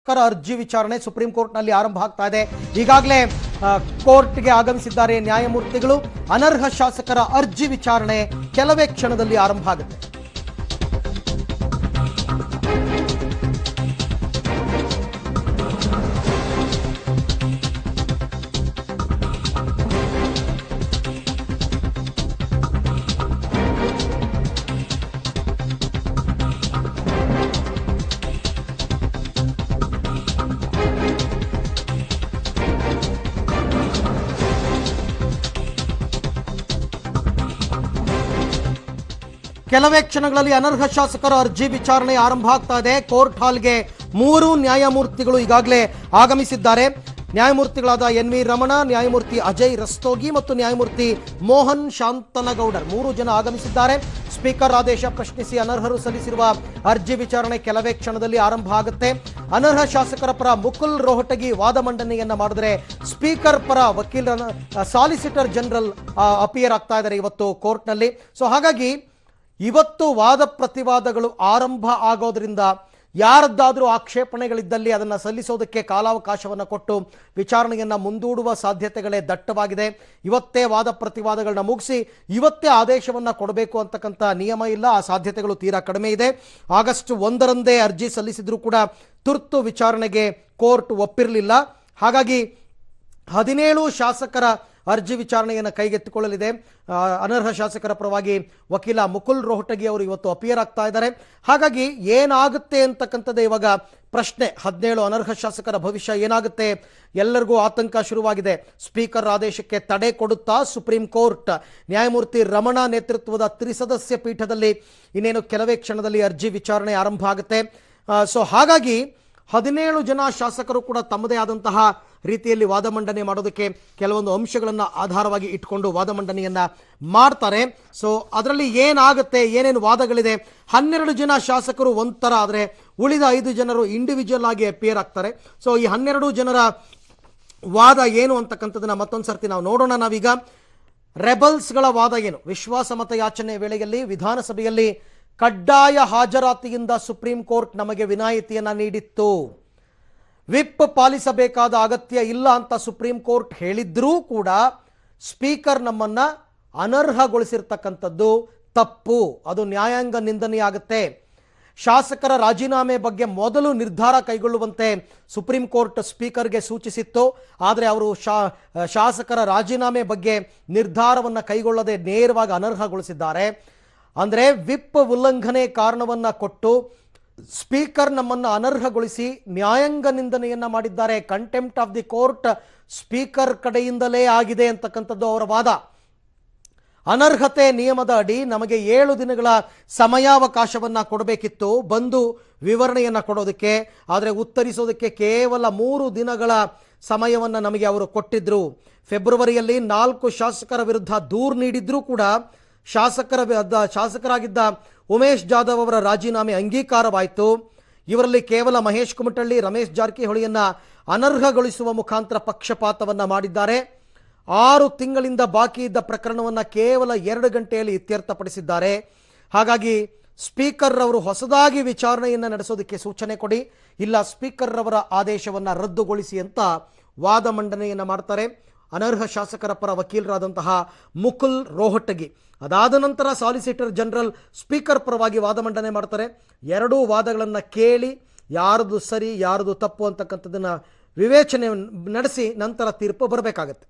ಶಾಸಕರ ಅರ್ಜಿ ವಿಚಾರಣೆ ಸುಪ್ರೀಂ ಕೋರ್ಟ್ನಲ್ಲಿ ಆರಂಭ ಆಗ್ತಾ ಇದೆ ಈಗಾಗಲೇ ಆ, ಕೋರ್ಟ್ಗೆ ಆಗಮಿಸಿದ್ದಾರೆ ನ್ಯಾಯಮೂರ್ತಿಗಳು ಅನರ್ಹ ಶಾಸಕರ ಅರ್ಜಿ ವಿಚಾರಣೆ ಕೆಲವೇ ಕ್ಷಣದಲ್ಲಿ ಆರಂಭ ಆಗುತ್ತೆ ಕೆಲವೇ ಕ್ಷಣಗಳಲ್ಲಿ ಅನರ್ಹ ಶಾಸಕರ ಅರ್ಜಿ ವಿಚಾರಣೆ ಆರಂಭ ಆಗ್ತಾ ಇದೆ ಕೋರ್ಟ್ ಹಾಲ್ಗೆ ಮೂರು ನ್ಯಾಯಮೂರ್ತಿಗಳು ಈಗಾಗಲೇ ಆಗಮಿಸಿದ್ದಾರೆ ನ್ಯಾಯಮೂರ್ತಿಗಳಾದ ಎನ್ ವಿ ರಮಣ ನ್ಯಾಯಮೂರ್ತಿ ಅಜಯ್ ರಸ್ತೋಗಿ ಮತ್ತು ನ್ಯಾಯಮೂರ್ತಿ ಮೋಹನ್ ಶಾಂತನಗೌಡರ್ ಮೂರು ಜನ ಆಗಮಿಸಿದ್ದಾರೆ ಸ್ಪೀಕರ್ ಆದೇಶ ಪ್ರಶ್ನಿಸಿ ಅನರ್ಹರು ಸಲ್ಲಿಸಿರುವ ಅರ್ಜಿ ವಿಚಾರಣೆ ಕೆಲವೇ ಕ್ಷಣದಲ್ಲಿ ಆರಂಭ ಆಗುತ್ತೆ ಅನರ್ಹ ಶಾಸಕರ ಪರ ಮುಕುಲ್ ರೋಹಟಗಿ ವಾದ ಮಂಡನೆಯನ್ನ ಮಾಡಿದ್ರೆ ಸ್ಪೀಕರ್ ಪರ ವಕೀಲರ ಸಾಲಿಸಿಟರ್ ಜನರಲ್ ಅಪಿಯರ್ ಆಗ್ತಾ ಇದ್ದಾರೆ ಇವತ್ತು ಕೋರ್ಟ್ನಲ್ಲಿ ಸೊ ಹಾಗಾಗಿ ಇವತ್ತು ವಾದ ಪ್ರತಿವಾದಗಳು ಆರಂಭ ಆಗೋದ್ರಿಂದ ಯಾರದ್ದಾದರೂ ಆಕ್ಷೇಪಣೆಗಳಿದ್ದಲ್ಲಿ ಅದನ್ನು ಸಲ್ಲಿಸೋದಕ್ಕೆ ಕಾಲಾವಕಾಶವನ್ನು ಕೊಟ್ಟು ವಿಚಾರಣೆಯನ್ನು ಮುಂದೂಡುವ ಸಾಧ್ಯತೆಗಳೇ ದಟ್ಟವಾಗಿದೆ ಇವತ್ತೇ ವಾದ ಪ್ರತಿವಾದಗಳನ್ನ ಮುಗಿಸಿ ಇವತ್ತೇ ಆದೇಶವನ್ನು ಕೊಡಬೇಕು ಅಂತಕ್ಕಂಥ ನಿಯಮ ಇಲ್ಲ ಆ ಸಾಧ್ಯತೆಗಳು ತೀರಾ ಕಡಿಮೆ ಇದೆ ಆಗಸ್ಟ್ ಒಂದರಂದೇ ಅರ್ಜಿ ಸಲ್ಲಿಸಿದ್ರೂ ಕೂಡ ತುರ್ತು ವಿಚಾರಣೆಗೆ ಕೋರ್ಟ್ ಒಪ್ಪಿರಲಿಲ್ಲ ಹಾಗಾಗಿ ಹದಿನೇಳು ಶಾಸಕರ ಅರ್ಜಿ ವಿಚಾರಣೆಯನ್ನು ಕೈಗೆತ್ತಿಕೊಳ್ಳಲಿದೆ ಆ, ಅನರ್ಹ ಶಾಸಕರ ಪರವಾಗಿ ವಕೀಲ ಮುಕುಲ್ ರೋಹಟಗಿ ಅವರು ಇವತ್ತು ಅಪಿಯರ್ ಆಗ್ತಾ ಇದ್ದಾರೆ ಹಾಗಾಗಿ ಏನಾಗುತ್ತೆ ಅಂತಕ್ಕಂಥದ್ದೇ ಇವಾಗ ಪ್ರಶ್ನೆ ಹದಿನೇಳು ಅನರ್ಹ ಶಾಸಕರ ಭವಿಷ್ಯ ಏನಾಗುತ್ತೆ ಎಲ್ಲರಿಗೂ ಆತಂಕ ಶುರುವಾಗಿದೆ ಸ್ಪೀಕರ್ ಆದೇಶಕ್ಕೆ ತಡೆ ಕೊಡುತ್ತಾ ಸುಪ್ರೀಂ ಕೋರ್ಟ್ ನ್ಯಾಯಮೂರ್ತಿ ರಮಣ ನೇತೃತ್ವದ ತ್ರಿಸದಸ್ಯ ಪೀಠದಲ್ಲಿ ಇನ್ನೇನು ಕೆಲವೇ ಕ್ಷಣದಲ್ಲಿ ಅರ್ಜಿ ವಿಚಾರಣೆ ಆರಂಭ ಆಗುತ್ತೆ ಸೊ ಹಾಗಾಗಿ ಹದಿನೇಳು ಜನ ಶಾಸಕರು ಕೂಡ ತಮ್ಮದೇ ಆದಂತಹ ರೀತಿಯಲ್ಲಿ ವಾದ ಮಂಡನೆ ಮಾಡೋದಕ್ಕೆ ಕೆಲವೊಂದು ಅಂಶಗಳನ್ನು ಆಧಾರವಾಗಿ ಇಟ್ಕೊಂಡು ವಾದ ಮಂಡನೆಯನ್ನ ಮಾಡ್ತಾರೆ ಸೊ ಅದರಲ್ಲಿ ಏನಾಗುತ್ತೆ ಏನೇನು ವಾದಗಳಿದೆ ಹನ್ನೆರಡು ಜನ ಶಾಸಕರು ಒಂಥರ ಆದರೆ ಉಳಿದ ಐದು ಜನರು ಇಂಡಿವಿಜುವಲ್ ಆಗಿ ಅಪಿಯರ್ ಆಗ್ತಾರೆ ಸೊ ಈ ಹನ್ನೆರಡು ಜನರ ವಾದ ಏನು ಅಂತಕ್ಕಂಥದ್ದನ್ನ ಮತ್ತೊಂದು ಸರ್ತಿ ನಾವು ನೋಡೋಣ ನಾವೀಗ ರೆಬಲ್ಸ್ಗಳ ವಾದ ಏನು ವಿಶ್ವಾಸಮತ ಯಾಚನೆ ವೇಳೆಯಲ್ಲಿ ವಿಧಾನಸಭೆಯಲ್ಲಿ ಕಡ್ಡಾಯ ಹಾಜರಾತಿಯಿಂದ ಸುಪ್ರೀಂ ಕೋರ್ಟ್ ನಮಗೆ ವಿನಾಯಿತಿಯನ್ನ ನೀಡಿತ್ತು ವಿಪ್ ಪಾಲಿಸಬೇಕಾದ ಅಗತ್ಯ ಇಲ್ಲ ಅಂತ ಸುಪ್ರೀಂ ಕೋರ್ಟ್ ಹೇಳಿದ್ರೂ ಕೂಡ ಸ್ಪೀಕರ್ ನಮ್ಮನ್ನ ಅನರ್ಹಗೊಳಿಸಿರ್ತಕ್ಕಂಥದ್ದು ತಪ್ಪು ಅದು ನ್ಯಾಯಾಂಗ ನಿಂದನೆಯಾಗುತ್ತೆ ಶಾಸಕರ ರಾಜೀನಾಮೆ ಬಗ್ಗೆ ಮೊದಲು ನಿರ್ಧಾರ ಕೈಗೊಳ್ಳುವಂತೆ ಸುಪ್ರೀಂ ಕೋರ್ಟ್ ಸ್ಪೀಕರ್ಗೆ ಸೂಚಿಸಿತ್ತು ಆದರೆ ಅವರು ಶಾ ಶಾಸಕರ ರಾಜೀನಾಮೆ ಬಗ್ಗೆ ನಿರ್ಧಾರವನ್ನು ಕೈಗೊಳ್ಳದೆ ನೇರವಾಗಿ ಅನರ್ಹಗೊಳಿಸಿದ್ದಾರೆ ಅಂದರೆ ವಿಪ್ ಉಲ್ಲಂಘನೆ ಕಾರಣವನ್ನ ಕೊಟ್ಟು ಸ್ಪೀಕರ್ ನಮ್ಮನ್ನು ಅನರ್ಹಗೊಳಿಸಿ ನ್ಯಾಯಾಂಗ ನಿಂದನೆಯನ್ನ ಮಾಡಿದ್ದಾರೆ contempt of the court speaker ಕಡೆಯಿಂದಲೇ ಆಗಿದೆ ಅಂತಕ್ಕಂಥದ್ದು ಅವರ ವಾದ ಅನರ್ಹತೆ ನಿಯಮದ ಅಡಿ ನಮಗೆ ಏಳು ದಿನಗಳ ಸಮಯಾವಕಾಶವನ್ನ ಕೊಡಬೇಕಿತ್ತು ಬಂದು ವಿವರಣೆಯನ್ನ ಕೊಡೋದಕ್ಕೆ ಆದರೆ ಉತ್ತರಿಸೋದಕ್ಕೆ ಕೇವಲ ಮೂರು ದಿನಗಳ ಸಮಯವನ್ನ ನಮಗೆ ಅವರು ಕೊಟ್ಟಿದ್ರು ಫೆಬ್ರವರಿಯಲ್ಲಿ ನಾಲ್ಕು ಶಾಸಕರ ವಿರುದ್ಧ ದೂರು ನೀಡಿದ್ರೂ ಕೂಡ ಶಾಸಕರ ವಿರುದ್ಧ ಶಾಸಕರಾಗಿದ್ದ ಉಮೇಶ್ ಜಾಧವ್ ಅವರ ರಾಜೀನಾಮೆ ಅಂಗೀಕಾರವಾಯಿತು ಇವರಲ್ಲಿ ಕೇವಲ ಮಹೇಶ್ ಕುಮಟಳ್ಳಿ ರಮೇಶ್ ಜಾರಕಿಹೊಳಿಯನ್ನ ಅನರ್ಹಗೊಳಿಸುವ ಮುಖಾಂತರ ಪಕ್ಷಪಾತವನ್ನ ಮಾಡಿದ್ದಾರೆ ಆರು ತಿಂಗಳಿಂದ ಬಾಕಿ ಇದ್ದ ಪ್ರಕರಣವನ್ನು ಕೇವಲ ಎರಡು ಗಂಟೆಯಲ್ಲಿ ಇತ್ಯರ್ಥಪಡಿಸಿದ್ದಾರೆ ಹಾಗಾಗಿ ಸ್ಪೀಕರ್ ಅವರು ಹೊಸದಾಗಿ ವಿಚಾರಣೆಯನ್ನು ನಡೆಸೋದಕ್ಕೆ ಸೂಚನೆ ಕೊಡಿ ಇಲ್ಲ ಸ್ಪೀಕರ್ ಅವರ ಆದೇಶವನ್ನು ರದ್ದುಗೊಳಿಸಿ ಅಂತ ವಾದ ಮಂಡನೆಯನ್ನು ಮಾಡ್ತಾರೆ ಅನರ್ಹ ಶಾಸಕರ ಪರ ವಕೀಲರಾದಂತಹ ಮುಕುಲ್ ರೋಹಟಗಿ ಅದಾದ ನಂತರ ಸಾಲಿಸಿಟರ್ ಜನರಲ್ ಸ್ಪೀಕರ್ ಪರವಾಗಿ ವಾದ ಮಂಡನೆ ಮಾಡ್ತಾರೆ ಎರಡೂ ವಾದಗಳನ್ನು ಕೇಳಿ ಯಾರದು ಸರಿ ಯಾರದು ತಪ್ಪು ಅಂತಕ್ಕಂಥದ್ದನ್ನು ವಿವೇಚನೆ ನಡೆಸಿ ನಂತರ ತೀರ್ಪು ಬರಬೇಕಾಗತ್ತೆ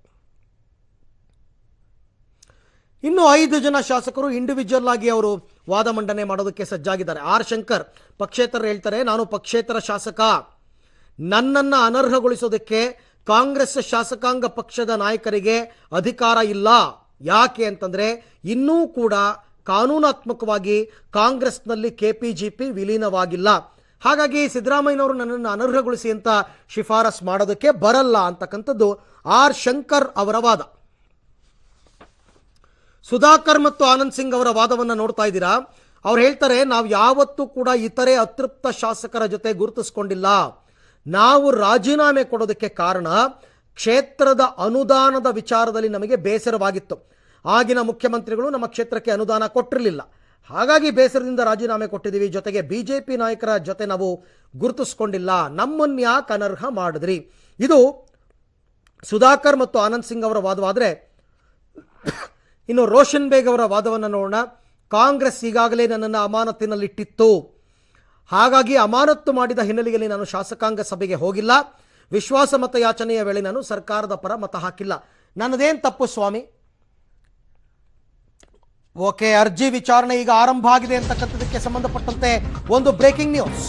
ಇನ್ನು ಐದು ಜನ ಶಾಸಕರು ಇಂಡಿವಿಜುವಲ್ ಆಗಿ ಅವರು ವಾದ ಮಂಡನೆ ಮಾಡೋದಕ್ಕೆ ಸಜ್ಜಾಗಿದ್ದಾರೆ ಆರ್ ಶಂಕರ್ ಪಕ್ಷೇತರ ಹೇಳ್ತಾರೆ ನಾನು ಪಕ್ಷೇತರ ಶಾಸಕ ನನ್ನನ್ನು ಅನರ್ಹಗೊಳಿಸೋದಕ್ಕೆ ಕಾಂಗ್ರೆಸ್ ಶಾಸಕಾಂಗ ಪಕ್ಷದ ನಾಯಕರಿಗೆ ಅಧಿಕಾರ ಇಲ್ಲ ಯಾಕೆ ಅಂತಂದ್ರೆ ಇನ್ನೂ ಕೂಡ ಕಾನೂನಾತ್ಮಕವಾಗಿ ಕಾಂಗ್ರೆಸ್ನಲ್ಲಿ ಕೆಪಿಜಿಪಿ ವಿಲೀನವಾಗಿಲ್ಲ ಹಾಗಾಗಿ ಸಿದ್ದರಾಮಯ್ಯನವರು ನನ್ನನ್ನು ಅನರ್ಹಗೊಳಿಸಿ ಅಂತ ಶಿಫಾರಸ್ ಮಾಡೋದಕ್ಕೆ ಬರಲ್ಲ ಅಂತಕ್ಕಂಥದ್ದು ಆರ್ ಶಂಕರ್ ಅವರ ವಾದ ಸುಧಾಕರ್ ಮತ್ತು ಆನಂದ್ ಸಿಂಗ್ ಅವರ ವಾದವನ್ನು ನೋಡ್ತಾ ಇದ್ದೀರಾ ಅವ್ರು ಹೇಳ್ತಾರೆ ನಾವು ಯಾವತ್ತೂ ಕೂಡ ಇತರೆ ಅತೃಪ್ತ ಶಾಸಕರ ಜೊತೆ ಗುರುತಿಸ್ಕೊಂಡಿಲ್ಲ ನಾವು ರಾಜೀನಾಮೆ ಕೊಡೋದಕ್ಕೆ ಕಾರಣ ಕ್ಷೇತ್ರದ ಅನುದಾನದ ವಿಚಾರದಲ್ಲಿ ನಮಗೆ ಬೇಸರವಾಗಿತ್ತು ಆಗಿನ ಮುಖ್ಯಮಂತ್ರಿಗಳು ನಮ್ಮ ಕ್ಷೇತ್ರಕ್ಕೆ ಅನುದಾನ ಕೊಟ್ಟಿರಲಿಲ್ಲ ಹಾಗಾಗಿ ಬೇಸರದಿಂದ ರಾಜೀನಾಮೆ ಕೊಟ್ಟಿದ್ದೀವಿ ಜೊತೆಗೆ ಬಿ ಜೆ ಪಿ ನಾಯಕರ ಜೊತೆ ನಾವು ಗುರುತಿಸ್ಕೊಂಡಿಲ್ಲ ನಮ್ಮನ್ಯಾಕೆ ಅನರ್ಹ ಮಾಡಿದ್ರಿ ಇದು ಸುಧಾಕರ್ ಮತ್ತು ಆನಂದ್ ಸಿಂಗ್ ಅವರ ವಾದವಾದರೆ ಇನ್ನು ರೋಷನ್ ಬೇಗ್ ಅವರ ವಾದವನ್ನು ನೋಡೋಣ ಕಾಂಗ್ರೆಸ್ ಈಗಾಗಲೇ ನನ್ನನ್ನು ಅಮಾನತಿನಲ್ಲಿಟ್ಟಿತ್ತು ಹಾಗಾಗಿ ಅಮಾನತ್ತು ಮಾಡಿದ ಹಿನ್ನೆಲೆಯಲ್ಲಿ ನಾನು ಶಾಸಕಾಂಗ ಸಭೆಗೆ ಹೋಗಿಲ್ಲ ವಿಶ್ವಾಸಮತ ಯಾಚನೆಯ ವೇಳೆ ನಾನು ಸರ್ಕಾರದ ಪರ ಮತ ಹಾಕಿಲ್ಲ ನನ್ನದೇನು ತಪ್ಪು ಸ್ವಾಮಿ ಓಕೆ ಅರ್ಜಿ ವಿಚಾರಣೆ ಈಗ ಆರಂಭ ಆಗಿದೆ ಅಂತಕ್ಕಂಥದಕ್ಕೆ ಸಂಬಂಧಪಟ್ಟಂತೆ ಒಂದು ಬ್ರೇಕಿಂಗ್ ನ್ಯೂಸ್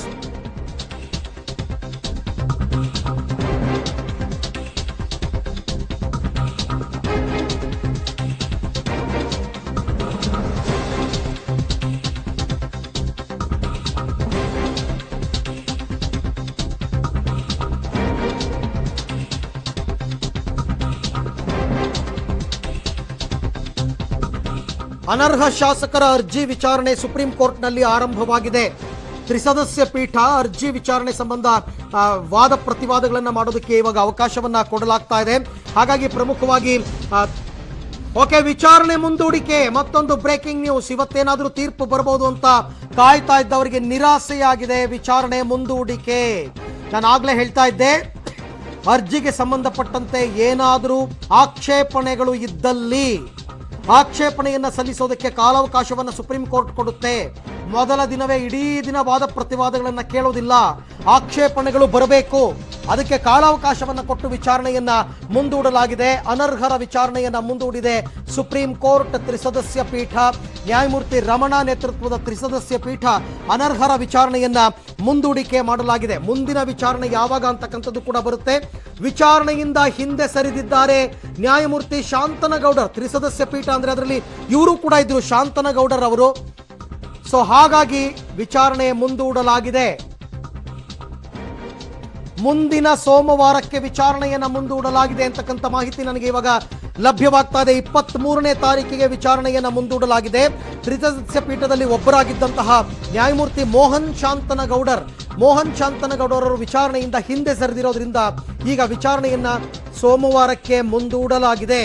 ಅನರ್ಹ ಶಾಸಕರ ಅರ್ಜಿ ವಿಚಾರಣೆ ಸುಪ್ರೀಂ ಕೋರ್ಟ್ನಲ್ಲಿ ಆರಂಭವಾಗಿದೆ ತ್ರಿಸದಸ್ಯ ಪೀಠ ಅರ್ಜಿ ವಿಚಾರಣೆ ಸಂಬಂಧ ಆ, ವಾದ ಪ್ರತಿವಾದಗಳನ್ನು ಮಾಡೋದಕ್ಕೆ ಇವಾಗ ಅವಕಾಶವನ್ನ ಕೊಡಲಾಗ್ತಾ ಇದೆ ಹಾಗಾಗಿ ಪ್ರಮುಖವಾಗಿ ಆ, ಓಕೆ ವಿಚಾರಣೆ ಮುಂದೂಡಿಕೆ ಮತ್ತೊಂದು ಬ್ರೇಕಿಂಗ್ ನ್ಯೂಸ್ ಇವತ್ತೇನಾದರೂ ತೀರ್ಪು ಬರಬಹುದು ಅಂತ ಕಾಯ್ತಾ ಇದ್ದವರಿಗೆ ನಿರಾಸೆಯಾಗಿದೆ ವಿಚಾರಣೆ ಮುಂದೂಡಿಕೆ ನಾನು ಆಗ್ಲೇ ಹೇಳ್ತಾ ಇದ್ದೆ ಅರ್ಜಿಗೆ ಸಂಬಂಧಪಟ್ಟಂತೆ ಏನಾದರೂ ಆಕ್ಷೇಪಣೆಗಳು ಇದ್ದಲ್ಲಿ ಆಕ್ಷೇಪಣೆಯನ್ನ ಸಲ್ಲಿಸೋದಕ್ಕೆ ಕಾಲಾವಕಾಶವನ್ನು ಸುಪ್ರೀಂ ಕೋರ್ಟ್ ಕೊಡುತ್ತೆ ಮೊದಲ ದಿನವೇ ಇಡೀ ದಿನ ವಾದ ಪ್ರತಿವಾದಗಳನ್ನು ಕೇಳೋದಿಲ್ಲ ಆಕ್ಷೇಪಣೆಗಳು ಬರಬೇಕು ಅದಕ್ಕೆ ಕಾಲಾವಕಾಶವನ್ನು ಕೊಟ್ಟು ವಿಚಾರಣೆಯನ್ನ ಮುಂದೂಡಲಾಗಿದೆ ಅನರ್ಹರ ವಿಚಾರಣೆಯನ್ನ ಮುಂದೂಡಿದೆ ಸುಪ್ರೀಂ ಕೋರ್ಟ್ ತ್ರಿಸದಸ್ಯ ಪೀಠ ನ್ಯಾಯಮೂರ್ತಿ ರಮಣ ನೇತೃತ್ವದ ತ್ರಿಸದಸ್ಯ ಪೀಠ ಅನರ್ಹರ ವಿಚಾರಣೆಯನ್ನ ಮುಂದೂಡಿಕೆ ಮಾಡಲಾಗಿದೆ ಮುಂದಿನ ವಿಚಾರಣೆ ಯಾವಾಗ ಅಂತಕ್ಕಂಥದ್ದು ಕೂಡ ಬರುತ್ತೆ ವಿಚಾರಣೆಯಿಂದ ಹಿಂದೆ ಸರಿದಿದ್ದಾರೆ ನ್ಯಾಯಮೂರ್ತಿ ಶಾಂತನಗೌಡರ್ ತ್ರಿಸದಸ್ಯ ಪೀಠ ಅಂದ್ರೆ ಅದರಲ್ಲಿ ಇವರು ಕೂಡ ಇದ್ರು ಶಾಂತನಗೌಡರ್ ಅವರು ಸೊ ಹಾಗಾಗಿ ವಿಚಾರಣೆ ಮುಂದೂಡಲಾಗಿದೆ ಮುಂದಿನ ಸೋಮವಾರಕ್ಕೆ ವಿಚಾರಣೆಯನ್ನ ಮುಂದೂಡಲಾಗಿದೆ ಅಂತಕ್ಕಂಥ ಮಾಹಿತಿ ನನಗೆ ಇವಾಗ ಲಭ್ಯವಾಗ್ತಾ ಇದೆ ಇಪ್ಪತ್ತ್ ಮೂರನೇ ತಾರೀಕಿಗೆ ವಿಚಾರಣೆಯನ್ನ ಮುಂದೂಡಲಾಗಿದೆ ತ್ರಿಸದಸ್ಯ ಪೀಠದಲ್ಲಿ ಒಬ್ಬರಾಗಿದ್ದಂತಹ ನ್ಯಾಯಮೂರ್ತಿ ಮೋಹನ್ ಶಾಂತನಗೌಡರ್ ಮೋಹನ್ ಶಾಂತನಗೌಡರವರು ವಿಚಾರಣೆಯಿಂದ ಹಿಂದೆ ಸರಿದಿರೋದ್ರಿಂದ ಈಗ ವಿಚಾರಣೆಯನ್ನ ಸೋಮವಾರಕ್ಕೆ ಮುಂದೂಡಲಾಗಿದೆ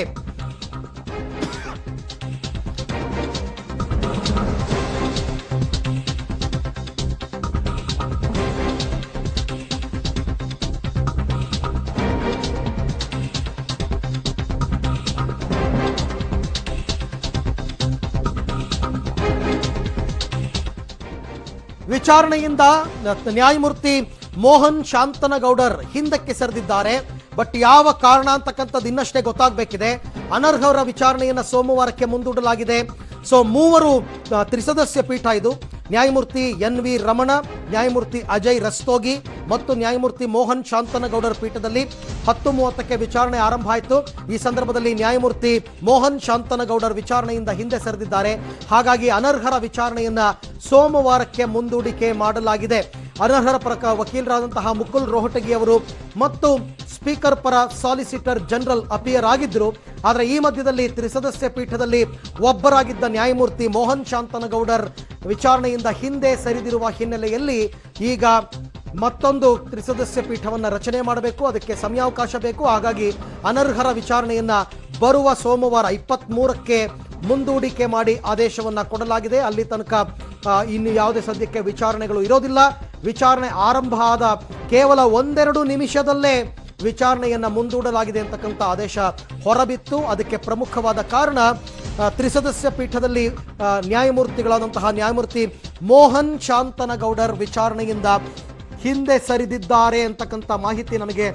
ವಿಚಾರಣೆಯಿಂದ ನ್ಯಾಯಮೂರ್ತಿ ಮೋಹನ್ ಶಾಂತನಗೌಡರ್ ಹಿಂದಕ್ಕೆ ಸರಿದಿದ್ದಾರೆ ಬಟ್ ಯಾವ ಕಾರಣ ಅಂತಕ್ಕಂಥದ್ದು ಇನ್ನಷ್ಟೇ ಗೊತ್ತಾಗಬೇಕಿದೆ ಅನರ್ಹರ ವಿಚಾರಣೆಯನ್ನು ಸೋಮವಾರಕ್ಕೆ ಮುಂದೂಡಲಾಗಿದೆ ಸೊ ಮೂವರು ಆ, ತ್ರಿಸದಸ್ಯ ಪೀಠ ಇದು ನ್ಯಾಯಮೂರ್ತಿ ಎನ್ ವಿ ರಮಣ ನ್ಯಾಯಮೂರ್ತಿ ಅಜಯ್ ರಸ್ತೋಗಿ ಮತ್ತು ನ್ಯಾಯಮೂರ್ತಿ ಮೋಹನ್ ಶಾಂತನಗೌಡರ ಪೀಠದಲ್ಲಿ ಹತ್ತು ಮೂವತ್ತಕ್ಕೆ ವಿಚಾರಣೆ ಆರಂಭ ಆಯಿತು ಈ ಸಂದರ್ಭದಲ್ಲಿ ನ್ಯಾಯಮೂರ್ತಿ ಮೋಹನ್ ಶಾಂತನಗೌಡರ್ ವಿಚಾರಣೆಯಿಂದ ಹಿಂದೆ ಸರಿದಿದ್ದಾರೆ ಹಾಗಾಗಿ ಅನರ್ಹರ ವಿಚಾರಣೆಯನ್ನ ಸೋಮವಾರಕ್ಕೆ ಮುಂದೂಡಿಕೆ ಮಾಡಲಾಗಿದೆ ಅನರ್ಹರ ಪ್ರಕ ವಕೀಲರಾದಂತಹ ಮುಕುಲ್ ರೋಹಟಗಿ ಅವರು ಮತ್ತು ಸ್ಪೀಕರ್ ಪರ ಸಾಲಿಸಿಟರ್ ಜನರಲ್ ಅಪಿಯರ್ ಆಗಿದ್ರು ಆದರೆ ಈ ಮಧ್ಯದಲ್ಲಿ ತ್ರಿಸದಸ್ಯ ಪೀಠದಲ್ಲಿ ಒಬ್ಬರಾಗಿದ್ದ ನ್ಯಾಯಮೂರ್ತಿ ಮೋಹನ್ ಶಾಂತನಗೌಡರ್ ವಿಚಾರಣೆಯಿಂದ ಹಿಂದೆ ಸರಿದಿರುವ ಹಿನ್ನೆಲೆಯಲ್ಲಿ ಈಗ ಮತ್ತೊಂದು ತ್ರಿಸದಸ್ಯ ಪೀಠವನ್ನು ರಚನೆ ಮಾಡಬೇಕು ಅದಕ್ಕೆ ಸಮಯಾವಕಾಶ ಬೇಕು ಹಾಗಾಗಿ ಅನರ್ಹರ ವಿಚಾರಣೆಯನ್ನ ಬರುವ ಸೋಮವಾರ ಇಪ್ಪತ್ತ್ ಮೂರಕ್ಕೆ ಮುಂದೂಡಿಕೆ ಮಾಡಿ ಆದೇಶವನ್ನ ಕೊಡಲಾಗಿದೆ ಅಲ್ಲಿ ತನಕ ಆ, ಇನ್ನು ಯಾವುದೇ ಸದ್ಯಕ್ಕೆ ವಿಚಾರಣೆಗಳು ಇರೋದಿಲ್ಲ ವಿಚಾರಣೆ ಆರಂಭ ಆದ ಕೇವಲ ಒಂದೆರಡು ನಿಮಿಷದಲ್ಲೇ ವಿಚಾರಣೆಯನ್ನ ಮುಂದೂಡಲಾಗಿದೆ ಅಂತಕ್ಕಂಥ ಆದೇಶ ಹೊರಬಿತ್ತು ಅದಕ್ಕೆ ಪ್ರಮುಖವಾದ ಕಾರಣ ಆ, ತ್ರಿಸದಸ್ಯ ಪೀಠದಲ್ಲಿ ಆ, ನ್ಯಾಯಮೂರ್ತಿಗಳಾದಂತಹ ನ್ಯಾಯಮೂರ್ತಿ ಮೋಹನ್ ಶಾಂತನಗೌಡರ್ ವಿಚಾರಣೆಯಿಂದ ಹಿಂದೆ ಸರಿದಿದ್ದಾರೆ ಅಂತಕ್ಕಂಥ ಮಾಹಿತಿ ನನಗೆ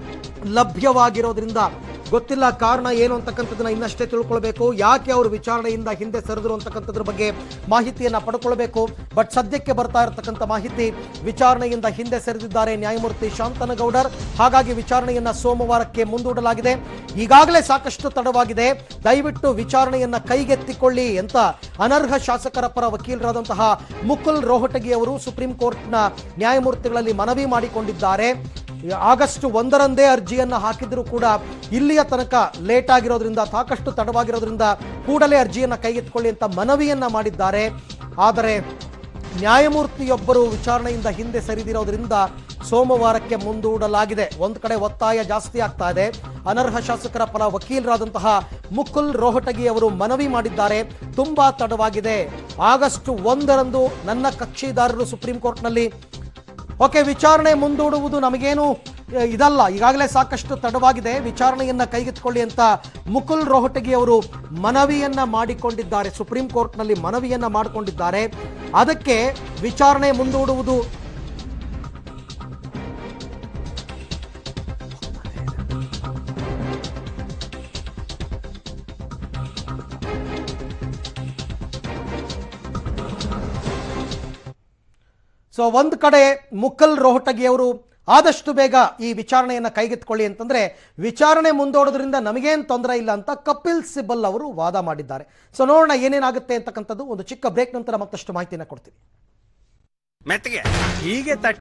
ಲಭ್ಯವಾಗಿರೋದ್ರಿಂದ ಗೊತ್ತಿಲ್ಲ ಕಾರಣ ಏನು ಅಂತಕ್ಕಂಥದ್ದನ್ನ ಇನ್ನಷ್ಟೇ ತಿಳ್ಕೊಳ್ಬೇಕು ಯಾಕೆ ಅವರು ವಿಚಾರಣೆಯಿಂದ ಹಿಂದೆ ಸರಿದ್ರು ಅಂತಕ್ಕಂಥದ್ರ ಬಗ್ಗೆ ಮಾಹಿತಿಯನ್ನ ಪಡ್ಕೊಳ್ಬೇಕು ಬಟ್ ಸದ್ಯಕ್ಕೆ ಬರ್ತಾ ಇರತಕ್ಕಂಥ ಮಾಹಿತಿ ವಿಚಾರಣೆಯಿಂದ ಹಿಂದೆ ಸರಿದಿದ್ದಾರೆ ನ್ಯಾಯಮೂರ್ತಿ ಶಾಂತನಗೌಡರ್ ಹಾಗಾಗಿ ವಿಚಾರಣೆಯನ್ನ ಸೋಮವಾರಕ್ಕೆ ಮುಂದೂಡಲಾಗಿದೆ ಈಗಾಗಲೇ ಸಾಕಷ್ಟು ತಡವಾಗಿದೆ ದಯವಿಟ್ಟು ವಿಚಾರಣೆಯನ್ನ ಕೈಗೆತ್ತಿಕೊಳ್ಳಿ ಅಂತ ಅನರ್ಹ ಶಾಸಕರ ಪರ ವಕೀಲರಾದಂತಹ ಮುಕುಲ್ ರೋಹಟಗಿ ಅವರು ಸುಪ್ರೀಂ ಕೋರ್ಟ್ನ ನ್ಯಾಯಮೂರ್ತಿಗಳಲ್ಲಿ ಮನವಿ ಮಾಡಿಕೊಂಡಿದ್ದಾರೆ ಆಗಸ್ಟ್ ಒಂದರಂದೇ ಅರ್ಜಿಯನ್ನ ಹಾಕಿದ್ರು ಕೂಡ ಇಲ್ಲಿಯ ತನಕ ಲೇಟ್ ಆಗಿರೋದ್ರಿಂದ ಸಾಕಷ್ಟು ತಡವಾಗಿರೋದ್ರಿಂದ ಕೂಡಲೇ ಅರ್ಜಿಯನ್ನ ಕೈಗೆತ್ತಿಕೊಳ್ಳಿ ಅಂತ ಮನವಿಯನ್ನ ಮಾಡಿದ್ದಾರೆ ಆದರೆ ನ್ಯಾಯಮೂರ್ತಿಯೊಬ್ಬರು ವಿಚಾರಣೆಯಿಂದ ಹಿಂದೆ ಸರಿದಿರೋದ್ರಿಂದ ಸೋಮವಾರಕ್ಕೆ ಮುಂದೂಡಲಾಗಿದೆ ಒಂದು ಕಡೆ ಒತ್ತಾಯ ಜಾಸ್ತಿ ಆಗ್ತಾ ಇದೆ ಅನರ್ಹ ಶಾಸಕರ ಪರ ವಕೀಲರಾದಂತಹ ಮುಕುಲ್ ರೋಹಟಗಿ ಅವರು ಮನವಿ ಮಾಡಿದ್ದಾರೆ ತುಂಬಾ ತಡವಾಗಿದೆ ಆಗಸ್ಟ್ ಒಂದರಂದು ನನ್ನ ಕಕ್ಷಿದಾರರು ಸುಪ್ರೀಂ ಕೋರ್ಟ್ನಲ್ಲಿ ಓಕೆ ವಿಚಾರಣೆ ಮುಂದೂಡುವುದು ನಮಗೇನು ಅಹ್, ಇದಲ್ಲ ಈಗಾಗಲೇ ಸಾಕಷ್ಟು ತಡವಾಗಿದೆ ವಿಚಾರಣೆಯನ್ನ ಕೈಗೆತ್ತಿಕೊಳ್ಳಿ ಅಂತ ಮುಕುಲ್ ರೋಹಟಗಿ ಅವರು ಮನವಿಯನ್ನ ಮಾಡಿಕೊಂಡಿದ್ದಾರೆ ಸುಪ್ರೀಂ ಕೋರ್ಟ್ನಲ್ಲಿ ಮನವಿಯನ್ನ ಮಾಡಿಕೊಂಡಿದ್ದಾರೆ ಅದಕ್ಕೆ ವಿಚಾರಣೆ ಮುಂದೂಡುವುದು ಸೊ ಒಂದು ಕಡೆ ಮುಕಲ್ ರೋಹಟಗಿ ಅವರು ಆದಷ್ಟು ಬೇಗ ಈ ವಿಚಾರಣೆಯನ್ನ ಕೈಗೆತ್ತಿಕೊಳ್ಳಿ ಅಂತಂದ್ರೆ ವಿಚಾರಣೆ ಮುಂದೂಡೋದ್ರಿಂದ ನಮಗೇನು ತೊಂದರೆ ಇಲ್ಲ ಅಂತ ಕಪಿಲ್ ಸಿಬಲ್ ಅವರು ವಾದ ಮಾಡಿದ್ದಾರೆ ಸೊ ನೋಡೋಣ ಏನೇನಾಗುತ್ತೆ ಅಂತಕ್ಕಂಥದ್ದು ಒಂದು ಚಿಕ್ಕ ಬ್ರೇಕ್ ನಂತರ ಮತ್ತಷ್ಟು ಮಾಹಿತಿಯನ್ನು ಕೊಡ್ತೀನಿ ಮೆತ್ತಗೆ ಹೀಗೆ ತಟ್ಟಿ